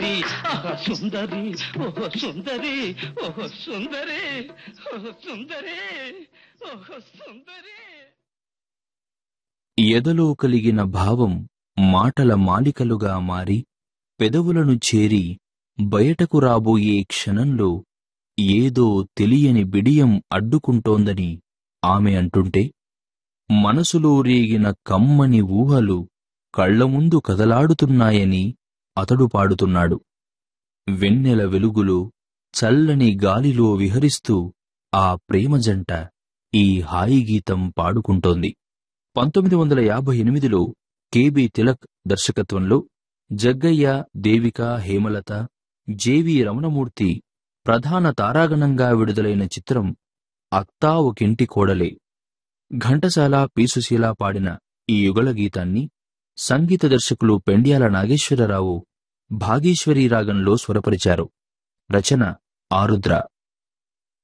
ఆహా, సుందరి ఓహో సుందరి ఓహో సుందరి ఓహో సుందరి ఓహో సుందరి ఎదలో కలిగిన భావం మాటల మాలికలుగా మారి పెదవులను చేరి బయటకు రాబోయే క్షణంలో ఏదో తెలియని బిడియం అడ్డుకుంటోందని ఆమె అంటుంటే మనసులో రేగిన కమ్మని ఊహలు కళ్ల ముందు కదలాడుతున్నాయని అతడు పాడుతున్నాడు వెన్నెల వెలుగులో చల్లని గాలిలో విహరిస్తూ ఆ ప్రేమ జంట ఈ హాయి గీతం పాడుకుంటోంది పంతొమ్మిది వందల యాభై ఎనిమిదిలో కెబి తిలక్ దర్శకత్వంలో జగ్గయ్య దేవిక హేమలత జేవి రమణమూర్తి ప్రధాన తారాగణంగా విడుదలైన చిత్రం అత్తా ఒకింటి కోడలే ఘంటసాల పీసుశీల పాడిన ఈ యుగళ గీతాన్ని సంగీత దర్శకులు పెండ్యాల నాగేశ్వరరావు భాగేశ్వరీ రాగంలో స్వరపరిచారు రచన ఆరుద్ర